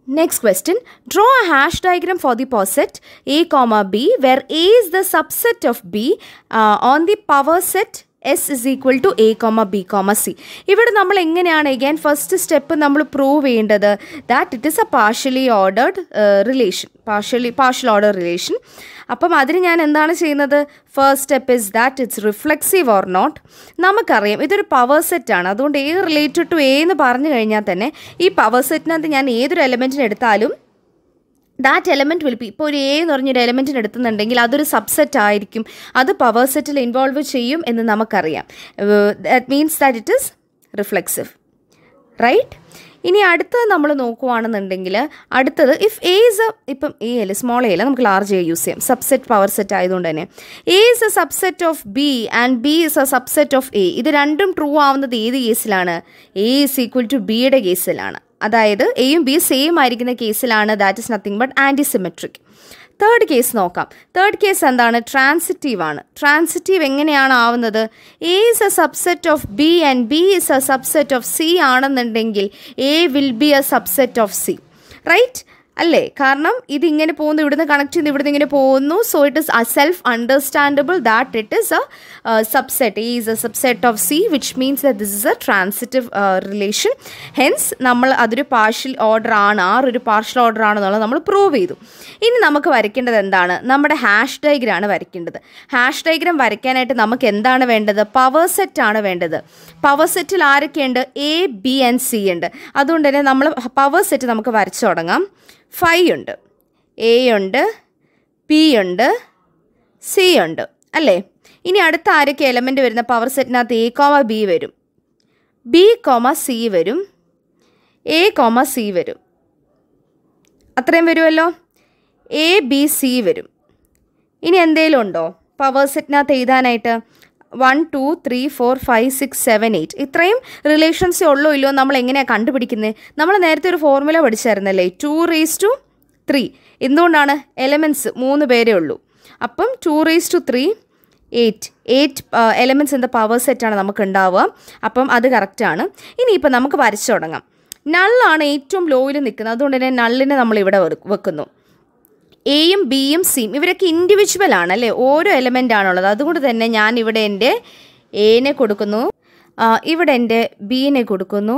Next question. Draw a hash diagram for the poset A comma B where A is the subset of B uh, on the power set S is equal to A comma B comma C ഇവിടെ നമ്മൾ എങ്ങനെയാണ് again first step നമ്മൾ prove ചെയ്യേണ്ടത് that it is a partially ordered relation partially partial order relation അപ്പം അതിന് ഞാൻ എന്താണ് ചെയ്യുന്നത് first step is that it's reflexive or not നമുക്കറിയാം ഇതൊരു പവർ സെറ്റാണ് അതുകൊണ്ട് ഏത് റിലേറ്റഡ് ടു എ എന്ന് പറഞ്ഞു കഴിഞ്ഞാൽ തന്നെ ഈ പവർ സെറ്റിനകത്ത് ഞാൻ ഏതൊരു എലമെൻറ്റിന് എടുത്താലും ദാറ്റ് എലമെൻറ്റ് വിൽ ബി ഇപ്പോൾ ഒരു എ എന്ന് പറഞ്ഞൊരു എലമെൻറ്റിന് എടുക്കുന്നുണ്ടെങ്കിൽ അതൊരു സബ്സെറ്റ് ആയിരിക്കും അത് പവർ സെറ്റിൽ ഇൻവോൾവ് ചെയ്യും എന്ന് നമുക്കറിയാം that means that it is reflexive right ഇനി അടുത്തത് നമ്മൾ നോക്കുവാണെന്നുണ്ടെങ്കിൽ അടുത്തത് ഇഫ് എ ഇസ് എ ഇപ്പം എ അല്ല സ്മോൾ എ അല്ല നമുക്ക് ലാർജ് എ യൂസ് ചെയ്യാം സബ്സെറ്റ് പവർ സെറ്റ് ആയതുകൊണ്ട് തന്നെ A is a subset of B and B is a subset of A ഇത് രണ്ടും ട്രൂ ആവുന്നത് ഏത് കേസിലാണ് എ ഇസ് ഈക്വൽ ടു ബിയുടെ കേസിലാണ് അതായത് എയും ബിയും സെയിം ആയിരിക്കുന്ന കേസിലാണ് that is nothing but anti symmetric third case നോക്കാം തേർഡ് കേസ് എന്താണ് ട്രാൻസിറ്റീവ് ആണ് ട്രാൻസിറ്റീവ് എങ്ങനെയാണ് ആവുന്നത് A is a subset of B and B is a subset of C ആണെന്നുണ്ടെങ്കിൽ A will be a subset of C right അല്ലേ കാരണം ഇത് ഇങ്ങനെ പോകുന്നു ഇവിടുന്ന് കണക്ട് ചെയ്യുന്നു ഇവിടുന്ന് ഇങ്ങനെ പോകുന്നു so it is self understandable that it is a subset A is a subset of C which means that this is a transitive relation hence നമ്മൾ അതൊരു പാർഷ്യൽ ഓർഡർ ആണ് ആ ഒരു പാർഷ്യൽ ഓർഡർ ആണെന്നുള്ളത് നമ്മൾ പ്രൂവ് ചെയ്തു ഇനി നമുക്ക് വരയ്ക്കേണ്ടത് എന്താണ് നമ്മുടെ ഹാഷ് ഡയഗ്രാണ് വരയ്ക്കേണ്ടത് ഹാഷ് ഡയഗ്രാം വരയ്ക്കാനായിട്ട് നമുക്ക് എന്താണ് വേണ്ടത് പവർ സെറ്റ് ആണ് വേണ്ടത് പവർ സെറ്റിൽ ആരൊക്കെയുണ്ട് എ ബി ആൻഡ് സി ഉണ്ട് അതുകൊണ്ട് തന്നെ നമ്മൾ പവർ സെറ്റ് നമുക്ക് വരച്ചു തുടങ്ങാം ഫൈവ് ഉണ്ട് എ ഉണ്ട് പി ഉണ്ട് സി ഉണ്ട് അല്ലേ ഇനി അടുത്ത ആരൊക്കെ എലമെൻറ്റ് വരുന്ന പവർ സെറ്റിനകത്ത് എ കോമ ബി വരും ബി കോമ സി വരും എ കോമ സി വരും അത്രയും വരുമല്ലോ എ ബി സി വരും ഇനി എന്തെങ്കിലും ഉണ്ടോ പവർ സെറ്റിനകത്ത് എഴുതാനായിട്ട് one two three four five six seven eight ഇത്രയും റിലേഷൻസേ ഉള്ളോ ഇല്ലയോ നമ്മൾ എങ്ങനെയാണ് കണ്ടുപിടിക്കുന്നത് നമ്മൾ നേരത്തെ ഒരു ഫോർമുല പഠിച്ചായിരുന്നല്ലേ ടു റേസ് ടു ത്രീ എന്തുകൊണ്ടാണ് എലമെൻറ്റ്സ് മൂന്ന് പേരേ ഉള്ളൂ അപ്പം two raise to three eight eight elements എന്ന പവർ സെറ്റാണ് നമുക്ക് ഉണ്ടാവുക അപ്പം അത് കറക്റ്റാണ് ഇനിയിപ്പോൾ നമുക്ക് വരച്ചു തുടങ്ങാം നള്ളാണ് ഏറ്റവും ലോയിൽ നിൽക്കുന്നത് അതുകൊണ്ട് തന്നെ നള്ളിനെ നമ്മൾ ഇവിടെ വെക്കുന്നു എയും ബിയും സിയും ഇവരൊക്കെ ഇൻഡിവിജ്വൽ ആണ് അല്ലേ ഓരോ എലമെൻ്റ് ആണുള്ളത് അതുകൊണ്ട് തന്നെ ഞാൻ ഇവിടെ എൻ്റെ എനെ കൊടുക്കുന്നു ഇവിടെ എൻ്റെ ബീനെ കൊടുക്കുന്നു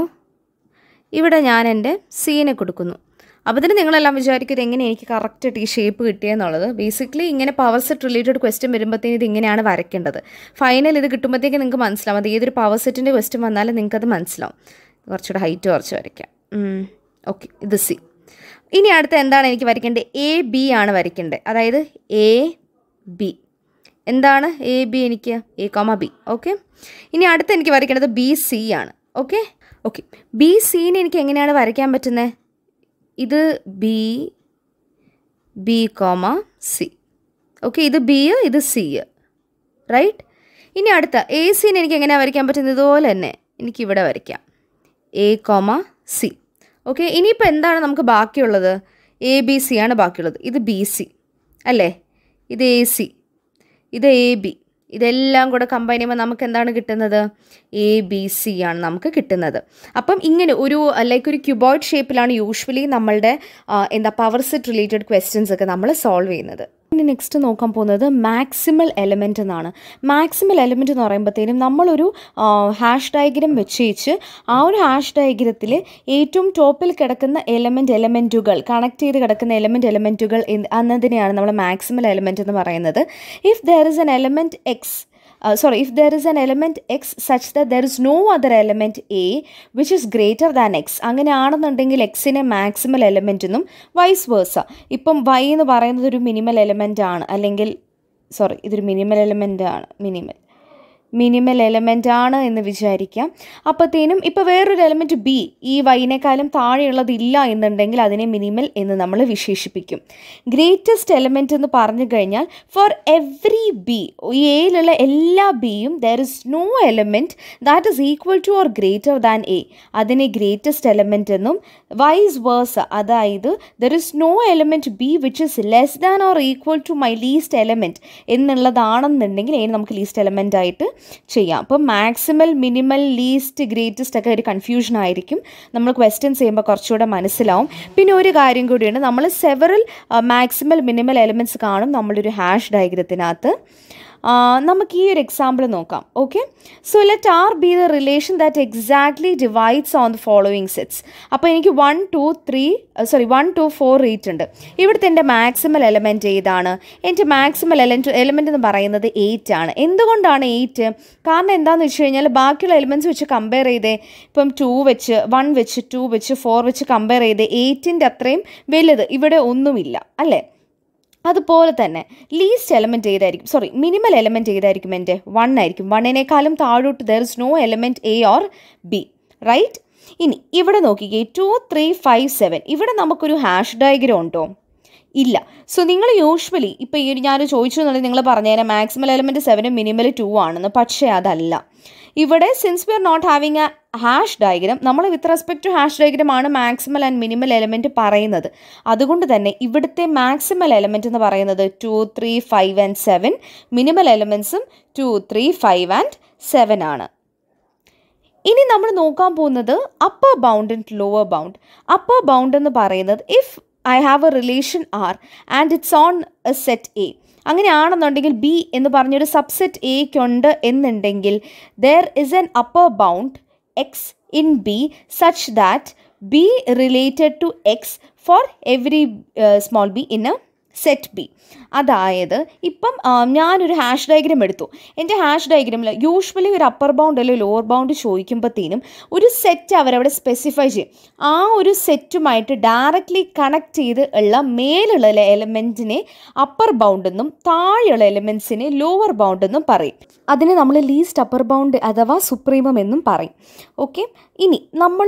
ഇവിടെ ഞാൻ എൻ്റെ സീനെ കൊടുക്കുന്നു അപ്പോൾ തന്നെ നിങ്ങളെല്ലാം വിചാരിക്കുന്നത് എങ്ങനെ എനിക്ക് കറക്റ്റായിട്ട് ഈ ഷേപ്പ് കിട്ടിയെന്നുള്ളത് ബേസിക്കലി ഇങ്ങനെ പവർ സെറ്റ് റിലേറ്റഡ് ക്വസ്റ്റ്യൻ വരുമ്പോഴത്തേന് ഇത് ഇങ്ങനെയാണ് വരയ്ക്കേണ്ടത് ഫൈനൽ ഇത് കിട്ടുമ്പോഴത്തേക്ക് നിങ്ങൾക്ക് മനസ്സിലാവും അത് ഏതൊരു പവർ സെറ്റിൻ്റെ ക്വസ്റ്റ്യൻ വന്നാലും നിങ്ങൾക്കത് മനസ്സിലാവും കുറച്ചുകൂടെ ഹൈറ്റ് കുറച്ച് വരയ്ക്കാം ഓക്കെ ഇത് സി ഇനി അടുത്ത എന്താണ് എനിക്ക് വരയ്ക്കേണ്ടത് എ ബി ആണ് വരയ്ക്കേണ്ടത് അതായത് എ ബി എന്താണ് എ ബി എനിക്ക് എ കോമ ബി ഓക്കെ ഇനി അടുത്ത് എനിക്ക് വരയ്ക്കേണ്ടത് ബി സി ആണ് ഓക്കെ ഓക്കെ ബി സീനെ എനിക്ക് എങ്ങനെയാണ് വരയ്ക്കാൻ പറ്റുന്നത് ഇത് B B comma C okay ഇത് ബി ഇത് സി റൈറ്റ് ഇനി അടുത്ത എ സീനെ എനിക്ക് എങ്ങനെയാണ് വരയ്ക്കാൻ പറ്റുന്നത് ഇതുപോലെ തന്നെ എനിക്കിവിടെ വരയ്ക്കാം എ കോമ സി ഓക്കെ ഇനിയിപ്പോൾ എന്താണ് നമുക്ക് ബാക്കിയുള്ളത് എ ബി സി ആണ് ബാക്കിയുള്ളത് ഇത് ബി സി അല്ലേ ഇത് എ സി ഇത് എ ബി ഇതെല്ലാം കൂടെ കമ്പൈൻ ചെയ്യുമ്പോൾ നമുക്ക് എന്താണ് കിട്ടുന്നത് എ ബി സി ആണ് നമുക്ക് കിട്ടുന്നത് അപ്പം ഇങ്ങനെ ഒരു ലൈക്ക് ഒരു ക്യൂബോയിഡ് ഷേപ്പിലാണ് യൂഷ്വലി നമ്മളുടെ എന്താ പവർ സെറ്റ് റിലേറ്റഡ് ക്വസ്റ്റ്യൻസ് ഒക്കെ നമ്മൾ സോൾവ് ചെയ്യുന്നത് ഇനി നെക്സ്റ്റ് നോക്കാൻ പോകുന്നത് മാക്സിമൽ എലമെൻ്റ് എന്നാണ് മാക്സിമൽ എലമെൻ്റ് എന്ന് പറയുമ്പോഴത്തേനും നമ്മളൊരു ഹാഷ് ഡയഗ്രം വെച്ചേച്ച് ആ ഒരു ഹാഷ് ഡയഗ്രത്തിൽ ഏറ്റവും ടോപ്പിൽ കിടക്കുന്ന എലമെൻറ്റ് എലമെൻറ്റുകൾ കണക്ട് ചെയ്ത് കിടക്കുന്ന എലമെൻറ്റ് എലമെൻറ്റുകൾ എന്നതിനെയാണ് നമ്മൾ മാക്സിമൽ എലമെൻറ്റ് എന്ന് പറയുന്നത് if there is an element X uh, sorry if there is an element x such that there is no other element a which is greater than x അങ്ങനെയാണെന്നുണ്ടെങ്കിൽ എക്സിനെ maximal element എന്നും vice versa ഇപ്പം Y എന്ന് പറയുന്നത് ഒരു minimal element ആണ് അല്ലെങ്കിൽ sorry ഇതൊരു മിനിമൽ എലമെൻ്റ് ആണ് മിനിമൽ മിനിമൽ എലമെൻ്റ് ആണ് എന്ന് വിചാരിക്കാം അപ്പോഴത്തേനും ഇപ്പോൾ വേറൊരു എലമെൻറ്റ് ബി ഈ വൈനേക്കാളും താഴെയുള്ളത് ഇല്ല എന്നുണ്ടെങ്കിൽ അതിനെ മിനിമൽ എന്ന് നമ്മൾ വിശേഷിപ്പിക്കും ഗ്രേറ്റസ്റ്റ് എലമെൻറ്റ് എന്ന് പറഞ്ഞു കഴിഞ്ഞാൽ ഫോർ എവ്രി ബി ഈ എയിലുള്ള എല്ലാ ബിയും there is no element that is equal to or greater than A അതിനെ ഗ്രേറ്റസ്റ്റ് എലമെൻറ്റ് എന്നും വൈസ് വേഴ്സ അതായത് there is no element B which is less than or equal to my least element എന്നുള്ളതാണെന്നുണ്ടെങ്കിൽ അതിന് നമുക്ക് least element ആയിട്ട് ചെയ്യാം അപ്പം maximal minimal least greatest ഒക്കെ ഒരു കൺഫ്യൂഷൻ ആയിരിക്കും നമ്മൾ ക്വസ്റ്റ്യൻസ് ചെയ്യുമ്പോൾ കുറച്ചുകൂടെ മനസ്സിലാവും പിന്നെ ഒരു കാര്യം കൂടിയുണ്ട് നമ്മൾ സെവറൽ മാക്സിമൽ മിനിമൽ എലിമെൻറ്റ്സ് കാണും നമ്മളൊരു ഹാഷ് ഡയഗ്രത്തിനകത്ത് ആ, നമുക്ക് ഈ ഒരു എക്സാമ്പിൾ നോക്കാം okay so let R be the relation that exactly divides on the following sets അപ്പോൾ എനിക്ക് one two three sorry one two four eight ഉണ്ട് ഇവിടുത്തെ എൻ്റെ മാക്സിമൽ എലമെൻറ്റ് ഏതാണ് എൻ്റെ മാക്സിമൽ എലമെൻറ്റ് എലമെൻറ്റ് എന്ന് പറയുന്നത് എയ്റ്റ് ആണ് എന്തുകൊണ്ടാണ് എയ്റ്റ് കാരണം എന്താണെന്ന് വെച്ച് കഴിഞ്ഞാൽ ബാക്കിയുള്ള എലിമെൻറ്റ്സ് വെച്ച് കമ്പയർ ചെയ്തേ ഇപ്പം ടു വെച്ച് വൺ വെച്ച് ടു വെച്ച് ഫോർ വെച്ച് കമ്പയർ ചെയ്തേ എയ്റ്റിൻ്റെ അത്രയും വലുത് ഇവിടെ ഒന്നുമില്ല അല്ലേ അതുപോലെ തന്നെ ലീസ്റ്റ് എലമെൻറ്റ് ഏതായിരിക്കും സോറി മിനിമൽ എലമെൻറ്റ് ഏതായിരിക്കും എൻ്റെ വൺ ആയിരിക്കും വണ്ണിനേക്കാളും താഴോട്ട് there is no element A or B right ഇനി ഇവിടെ നോക്കിക്കേ ടു ത്രീ ഫൈവ് സെവൻ ഇവിടെ നമുക്കൊരു ഹാഷ് ഡയഗ്രം ഉണ്ടോ ഇല്ല സോ നിങ്ങൾ യൂഷ്വലി ഇപ്പോൾ ഈ ഒരു ഞാൻ ചോദിച്ചു എന്നുണ്ടെങ്കിൽ നിങ്ങൾ പറഞ്ഞേനെ മാക്സിമൽ എലമെൻറ്റ് സെവനും മിനിമൽ ടു ആണെന്ന് പക്ഷേ അതല്ല ഇവിടെ since we are not having a hash diagram നമ്മൾ with respect to hash diagram ആണ് മാക്സിമൽ ആൻഡ് മിനിമൽ എലമെൻറ്റ് പറയുന്നത് അതുകൊണ്ട് തന്നെ ഇവിടുത്തെ മാക്സിമൽ എലമെൻറ്റ് എന്ന് പറയുന്നത് two three five and seven minimal എലമെൻസും two three five and seven ആണ് ഇനി നമ്മൾ നോക്കാൻ പോകുന്നത് upper bound and lower bound upper bound എന്ന് പറയുന്നത് if I have A relation R and it's on a set A അങ്ങനെയാണെന്നുണ്ടെങ്കിൽ ബി എന്ന് പറഞ്ഞൊരു സബ്സെറ്റ് എക്കുണ്ട് എന്നുണ്ടെങ്കിൽ there is an upper bound X in B such that B related to X for every small B in a set B അതായത് ഇപ്പം ആ, ഞാനൊരു hash diagram എടുത്തു എൻ്റെ ഹാഷ് ഡയഗ്രാമിൽ യൂഷ്വലി ഒരു അപ്പർ ബൗണ്ട് അല്ലെങ്കിൽ ലോവർ ബൗണ്ട് ചോദിക്കുമ്പോഴത്തേനും ഒരു സെറ്റ് അവരവിടെ സ്പെസിഫൈ ചെയ്യും ആ ഒരു സെറ്റുമായിട്ട് ഡയറക്റ്റ്ലി കണക്ട് ചെയ്ത് ഉള്ള മേലുള്ള എലമെൻറ്റിനെ അപ്പർ ബൗണ്ട് എന്നും താഴെയുള്ള എലമെൻസിനെ ലോവർ ബൗണ്ട് എന്നും പറയും അതിനെ നമ്മൾ ലീസ്റ്റ് അപ്പർ ബൗണ്ട് അഥവാ സുപ്രീമം എന്നും പറയും ഓക്കെ ഇനി നമ്മൾ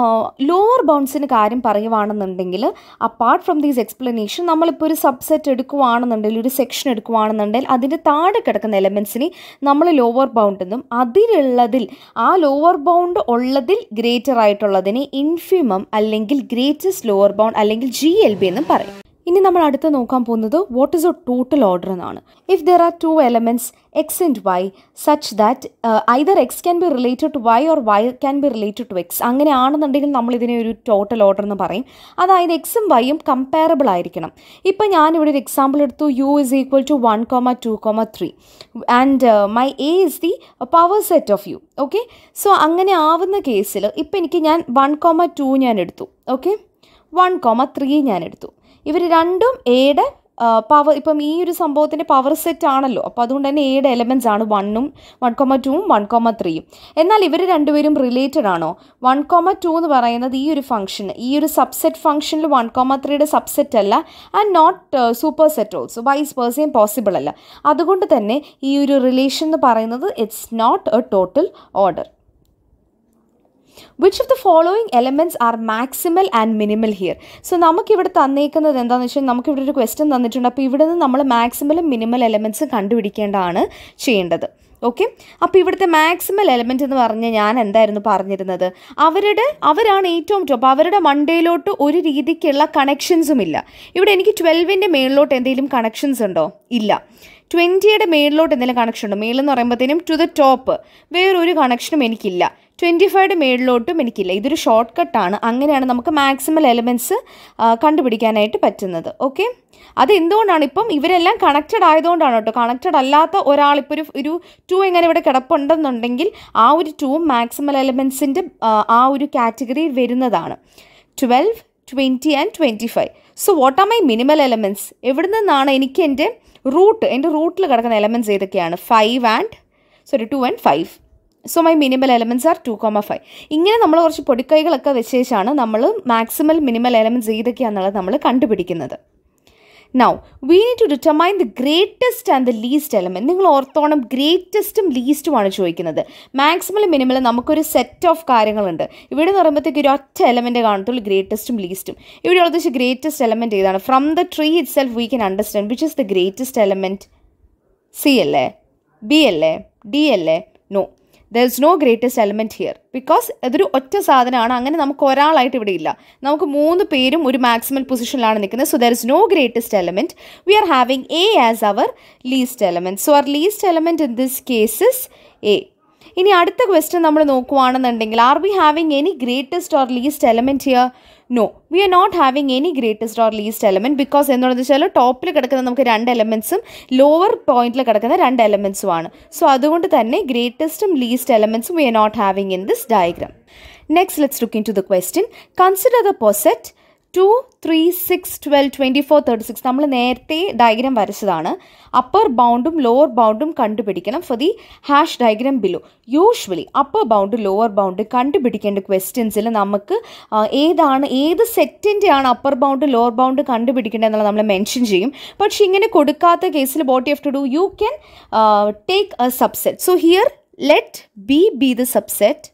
ലോവർ ബൗണ്ട്സിന് കാര്യം പറയുവാണെന്നുണ്ടെങ്കിൽ അപ്പാർട്ട് ഫ്രം ദീസ് എക്സ്പ്ലനേഷൻ നമ്മളിപ്പോൾ ഒരു സബ്സെറ്റ് എടുക്കുവാണെന്നുണ്ടെങ്കിൽ ഒരു സെക്ഷൻ എടുക്കുവാണെന്നുണ്ടെങ്കിൽ അതിൻ്റെ താഴെ കിടക്കുന്ന എലമെൻസിനെ നമ്മൾ ലോവർ ബൗണ്ട് എന്നും അതിലുള്ളതിൽ ആ ലോവർ ബൗണ്ട് ഉള്ളതിൽ ഗ്രേറ്റർ ആയിട്ടുള്ളതിനെ ഇൻഫിമം അല്ലെങ്കിൽ ഗ്രേറ്റസ്റ്റ് ലോവർ ബൗണ്ട് അല്ലെങ്കിൽ ജി എൽ ബി എന്നും പറയും ഇനി നമ്മൾ അടുത്ത് നോക്കാൻ പോകുന്നത് what is a total order എന്നാണ് if there are two elements X and Y such that either X can be related to Y or Y can be related to X അങ്ങനെയാണെന്നുണ്ടെങ്കിൽ നമ്മൾ ഇതിനെ ഒരു ടോട്ടൽ ഓർഡർ എന്ന് പറയും അതായത് എക്സും വൈയും comparable ആയിരിക്കണം ഇപ്പം ഞാനിവിടെ ഒരു എക്സാമ്പിൾ എടുത്തു U is equal to one comma two comma three and my A is the power set of U okay so അങ്ങനെ ആവുന്ന കേസിൽ ഇപ്പം എനിക്ക് ഞാൻ വൺ കോമ ടു ഞാൻ എടുത്തു ഓക്കെ വൺ കോമ ത്രീ ഞാൻ എടുത്തു ഇവർ രണ്ടും എയുടെ പവർ ഇപ്പം ഈ ഒരു സംഭവത്തിൻ്റെ പവർ സെറ്റ് ആണല്ലോ അപ്പോൾ അതുകൊണ്ട് തന്നെ എയുടെ എലമെൻറ്റ്സ് ആണ് വണ്ണും വൺ കോമ ടൂവും വൺ കോമ ത്രീയും എന്നാൽ ഇവർ രണ്ടുപേരും റിലേറ്റഡ് ആണോ വൺ കോമ ടു എന്ന് പറയുന്നത് ഈ ഒരു ഫംഗ്ഷൻ ഈ ഒരു സബ്സെറ്റ് ഫംഗ്ഷനിൽ വൺ കോമ ത്രീയുടെ സബ്സെറ്റ് അല്ല and not superset also vice പേഴ്സയും പോസിബിൾ അല്ല അതുകൊണ്ട് തന്നെ ഈ ഒരു റിലേഷൻ എന്ന് പറയുന്നത് it's not a total order which of the following elements are maximal and minimal here so നമുക്കിവിടെ തന്നേക്കുന്നത് എന്താണെന്ന് വെച്ചാൽ നമുക്കിവിടെ ഒരു ക്വസ്റ്റ്യൻ തന്നിട്ടുണ്ട് അപ്പോൾ ഇവിടെ നിന്ന് നമ്മൾ മാക്സിമലും മിനിമൽ എലമെൻറ്റ്സും കണ്ടുപിടിക്കേണ്ടതാണ് ചെയ്യേണ്ടത് ഓക്കെ അപ്പോൾ ഇവിടുത്തെ മാക്സിമൽ എലമെൻറ്റ് എന്ന് പറഞ്ഞ് ഞാൻ എന്തായിരുന്നു പറഞ്ഞിരുന്നത് അവരുടെ അവരാണ് ഏറ്റവും ടോപ്പ് അവരുടെ മണ്ടയിലോട്ട് ഒരു രീതിക്കുള്ള കണക്ഷൻസും ഇല്ല ഇവിടെ എനിക്ക് ട്വൽവിൻ്റെ മേളിലോട്ട് എന്തെങ്കിലും കണക്ഷൻസ് ഉണ്ടോ ഇല്ല ട്വൻറ്റിയുടെ മേളിലോട്ട് എന്തെങ്കിലും കണക്ഷൻ ഉണ്ടോ മേളെന്ന് പറയുമ്പോഴത്തേനും ടു ദ ടോപ്പ് വേറൊരു കണക്ഷനും എനിക്കില്ല ട്വൻറ്റി ഫൈവയുടെ മേളിലോട്ടും എനിക്കില്ല ഇതൊരു ഷോർട്ട് കട്ടാണ് അങ്ങനെയാണ് നമുക്ക് മാക്സിമൽ എലമെൻറ്റ്സ് കണ്ടുപിടിക്കാനായിട്ട് പറ്റുന്നത് ഓക്കെ അത് എന്തുകൊണ്ടാണ് ഇപ്പം ഇവരെല്ലാം കണക്റ്റഡ് ആയതുകൊണ്ടാണ് കേട്ടോ കണക്റ്റഡ് അല്ലാത്ത ഒരാൾ ഇപ്പോൾ ഒരു ഒരു ടു എങ്ങനെ ഇവിടെ കിടപ്പുണ്ടെന്നുണ്ടെങ്കിൽ ആ ഒരു ടൂവും മാക്സിമൽ എലമെൻസിൻ്റെ ആ ഒരു കാറ്റഗറിയിൽ വരുന്നതാണ് twelve twenty and twenty five so what are my minimal elements എവിടെ നിന്നാണ് എനിക്ക് എൻ്റെ റൂട്ട് എൻ്റെ റൂട്ടിൽ കിടക്കുന്ന എലമെൻറ്റ്സ് ഏതൊക്കെയാണ് five and sorry two and five so my minimal elements are two comma five ഇങ്ങനെ നമ്മൾ കുറച്ച് പൊടിക്കൈകളൊക്കെ വെച്ചേച്ചാണ് നമ്മൾ മാക്സിമൽ മിനിമൽ എലമെൻറ്റ്സ് ഏതൊക്കെയാണെന്നുള്ളത് നമ്മൾ കണ്ടുപിടിക്കുന്നത് now we need to determine the greatest and the least element നിങ്ങൾ ഓർത്തോണം ഗ്രേറ്റസ്റ്റും ലീസ്റ്റുമാണ് ചോദിക്കുന്നത് മാക്സിമൽ മിനിമൽ നമുക്കൊരു സെറ്റ് ഓഫ് കാര്യങ്ങളുണ്ട് ഇവിടെ എന്ന് പറയുമ്പോഴത്തേക്ക് ഒരു ഒറ്റ എലമെൻറ്റ് കാണത്തുള്ളൂ ഗ്രേറ്റസ്റ്റും ലീസ്റ്റും ഇവിടെ ഉള്ളത് വെച്ച് ഗ്രേറ്റസ്റ്റ് എലമെൻറ്റ് ഏതാണ് from the tree itself we can understand which is the greatest element C അല്ലേ ബി അല്ലേ ഡി അല്ലേ no there is no greatest element here because ഇതൊരു ഒറ്റ സാധനമാണ് അങ്ങനെ നമുക്ക് ഒരാളായിട്ട് ഇവിടെ ഇല്ല നമുക്ക് മൂന്ന് പേരും ഒരു മാക്സിമൽ പൊസിഷനിലാണ് നിൽക്കുന്നത് so there is no greatest element we are having a as our least element so our least element in this cases a ഇനി അടുത്ത ക്വസ്റ്റ്യൻ നമ്മൾ നോക്കുവാണെന്നുണ്ടെങ്കിൽ are we having any greatest or least element here no we are not having any greatest or least element because എന്താണെന്ന് വെച്ചാൽ ടോപ്പിൽ കിടക്കുന്ന നമുക്ക് രണ്ട് എലമെൻറ്റ്സും ലോവർ പോയിന്റിൽ കിടക്കുന്ന രണ്ട് എലമെൻറ്റ്സുമാണ് സോ അതുകൊണ്ട് തന്നെ ഗ്രേറ്റസ്റ്റും ലീസ്റ്റ് എലമെൻറ്റ്സും we are not having in this diagram next let's look into the question consider the poset two three six twelve twenty four thirty six നമ്മൾ നേരത്തെ ഡയഗ്രാം വരച്ചതാണ് അപ്പർ ബൗണ്ടും ലോവർ ബൗണ്ടും കണ്ടുപിടിക്കണം for the Hasse diagram below usually upper bound lower bound കണ്ടുപിടിക്കേണ്ട ക്വസ്റ്റ്യൻസിൽ നമുക്ക് ആ, ഏതാണ് ഏത് സെറ്റിൻ്റെ ആണ് അപ്പർ ബൗണ്ട് ലോവർ ബൗണ്ട് കണ്ടുപിടിക്കേണ്ടത് എന്നുള്ളത് നമ്മൾ മെൻഷൻ ചെയ്യും പക്ഷേ ഇങ്ങനെ കൊടുക്കാത്ത കേസിൽ what you have to do you can take a subset so here let B be the subset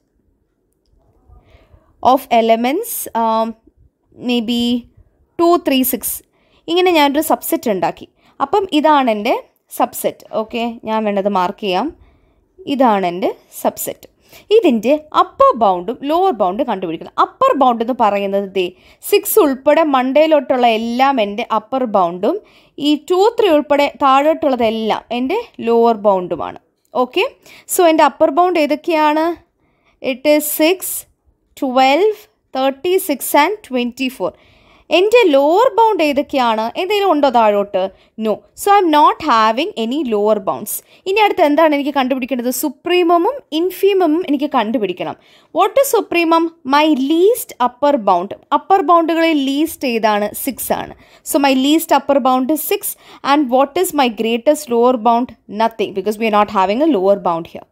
of elements maybe two three six ഇങ്ങനെ ഞാനൊരു സബ്സെറ്റ് ഉണ്ടാക്കി അപ്പം ഇതാണ് എൻ്റെ സബ്സെറ്റ് ഓക്കെ ഞാൻ വേണ്ടത് മാർക്ക് ചെയ്യാം ഇതാണ് എൻ്റെ സബ്സെറ്റ് ഇതിൻ്റെ അപ്പർ ബൗണ്ടും ലോവർ ബൗണ്ടും കണ്ടുപിടിക്കണം അപ്പർ ബൗണ്ട് എന്ന് പറയുന്നത് ദേ സിക്സ് ഉൾപ്പെടെ മണ്ടയിലോട്ടുള്ള എല്ലാം എൻ്റെ അപ്പർ ബൗണ്ടും ഈ ടു ത്രീ ഉൾപ്പെടെ താഴോട്ടുള്ളതെല്ലാം എൻ്റെ ലോവർ ബൗണ്ടുമാണ് ഓക്കെ സോ എൻ്റെ അപ്പർ ബൗണ്ട് ഏതൊക്കെയാണ് it is six twelve thirty six and twenty four എൻ്റെ ലോവർ ബൗണ്ട് ഏതൊക്കെയാണ് എന്തെങ്കിലും ഉണ്ടോ താഴോട്ട് no so I am not having any lower bounds ഇനി അടുത്ത് എന്താണ് എനിക്ക് കണ്ടുപിടിക്കേണ്ടത് സുപ്രീമമും ഇൻഫീമമും എനിക്ക് കണ്ടുപിടിക്കണം what is supremum my least upper bound upper ബൗണ്ടുകളിൽ ലീസ്റ്റ് ഏതാണ് സിക്സ് ആണ് so my least upper bound six and what is my greatest lower bound nothing because we are not having a lower bound here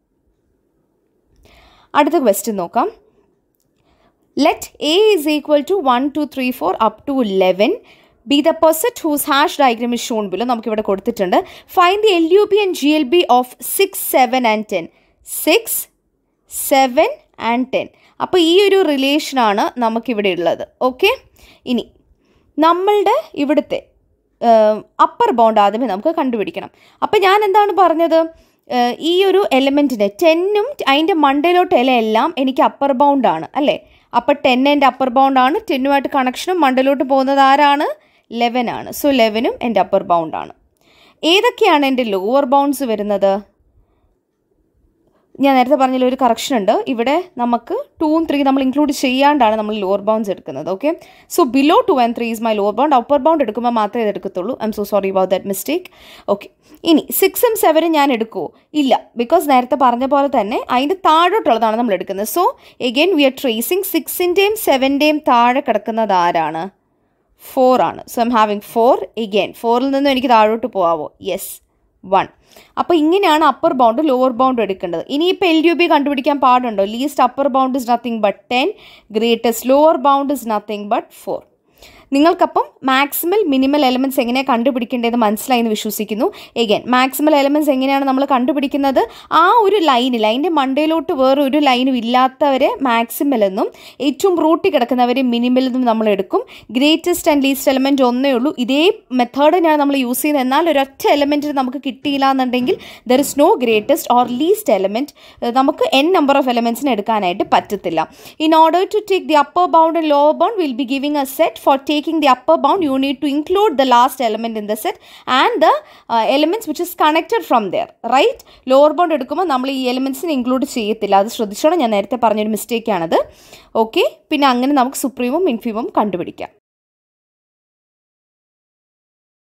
അടുത്ത question നോക്കാം let a is equal to 1 2 3 4 up to 11 be the poset whose hash diagram is shown below നമുക്കിവിടെ കൊടുത്തിട്ടുണ്ട് find the LUB and GLB of 6 7 and 10 6 7 and ten അപ്പോൾ ഈ ഒരു റിലേഷനാണ് നമുക്കിവിടെ ഉള്ളത് okay ഇനി നമ്മളുടെ ഇവിടുത്തെ അപ്പർ ബൗണ്ട് ആദ്യമേ നമുക്ക് കണ്ടുപിടിക്കണം അപ്പോൾ ഞാൻ എന്താണ് പറഞ്ഞത് ഏഹ് ഈ ഒരു എലമെൻറ്റിന് ടെന്നും അതിൻ്റെ മണ്ടയിലോട്ട് ഇല എല്ലാം എനിക്ക് അപ്പർ ബൗണ്ടാണ് അല്ലേ അപ്പോൾ ടെൻ എൻ്റെ അപ്പർ ബൗണ്ടാണ് ടെന്നുമായിട്ട് കണക്ഷനും മണ്ടയിലോട്ട് പോകുന്നത് ആരാണ് ലെവൻ ആണ് സോ ലെവനും എൻ്റെ അപ്പർ ബൗണ്ടാണ് ഏതൊക്കെയാണ് എൻ്റെ ലോവർ ബൗണ്ട്സ് വരുന്നത് ഞാൻ നേരത്തെ പറഞ്ഞതിൽ ഒരു കറക്ഷൻ ഉണ്ട് ഇവിടെ നമുക്ക് ടൂവും ത്രീ നമ്മൾ ഇൻക്ലൂഡ് ചെയ്യാണ്ടാണ് നമ്മൾ ലോവർ ബൗണ്ട്സ് എടുക്കുന്നത് okay so below two and three is my lower bound upper bound എടുക്കുമ്പോൾ മാത്രമേ ഇത് എടുക്കത്തുള്ളൂ I am so sorry about that mistake okay ഇനി സിക്സും സെവനും ഞാൻ എടുക്കുമോ ഇല്ല ബിക്കോസ് നേരത്തെ പറഞ്ഞ പോലെ തന്നെ അതിൻ്റെ താഴോട്ടുള്ളതാണ് നമ്മൾ എടുക്കുന്നത് so again we are tracing സിക്സിൻ്റെയും സെവൻ്റെയും താഴെ കിടക്കുന്നത് ആരാണ് ഫോർ ആണ് so I'm having four again ഫോറിൽ നിന്നും എനിക്ക് താഴോട്ട് പോകാവോ യെസ് വൺ അപ്പോൾ ഇങ്ങനെയാണ് അപ്പർ ബൗണ്ട് ലോവർ ബൗണ്ട് എടുക്കേണ്ടത് ഇനിയിപ്പോൾ എൽ യു ബി കണ്ടുപിടിക്കാൻ പാടുണ്ടോ least upper bound is nothing but ten greatest lower bound is nothing but four നിങ്ങൾക്കപ്പം മാക്സിമൽ മിനിമൽ എലമെൻറ്റ്സ് എങ്ങനെയാണ് കണ്ടുപിടിക്കേണ്ടതെന്ന് മനസ്സിലായി എന്ന് വിശ്വസിക്കുന്നു എഗൈൻ മാക്സിമൽ എലമെൻറ്റ്സ് എങ്ങനെയാണ് നമ്മൾ കണ്ടുപിടിക്കുന്നത് ആ ഒരു ലൈനിൽ അതിൻ്റെ മണ്ടയിലോട്ട് വേറെ ഒരു ലൈനും ഇല്ലാത്തവരെ മാക്സിമൽ എന്നും ഏറ്റവും റൂട്ടിൽ കിടക്കുന്നവരെ മിനിമൽ എന്നും നമ്മൾ എടുക്കും ഗ്രേറ്റസ്റ്റ് ആൻഡ് ലീസ്റ്റ് എലമെൻറ്റ് ഒന്നേ ഉള്ളൂ ഇതേ മെത്തേഡ് തന്നെയാണ് നമ്മൾ യൂസ് ചെയ്യുന്നത് എന്നാൽ ഒരൊറ്റ എലമെൻറ്റിന് നമുക്ക് കിട്ടിയില്ല എന്നുണ്ടെങ്കിൽ there is no greatest or least element നമുക്ക് എൻ നമ്പർ ഓഫ് എലമെൻറ്റ്സിന് എടുക്കാനായിട്ട് പറ്റത്തില്ല in order to take the upper bound and lower bound will be giving a set for taking the upper bound you need to include the last element in the set and the uh, elements which is connected from there right lower bound എടുക്കുമ്പോൾ നമ്മൾ ഈ എലിമെൻസിനെ include ചെയ്യത്തില്ല അത് ശ്രദ്ധിച്ചോണം ഞാൻ നേരത്തെ പറഞ്ഞൊരു മിസ്റ്റേക്കാണത് okay പിന്നെ അങ്ങനെ നമുക്ക് സുപ്രീമും ഇൻഫീമും കണ്ടുപിടിക്കാം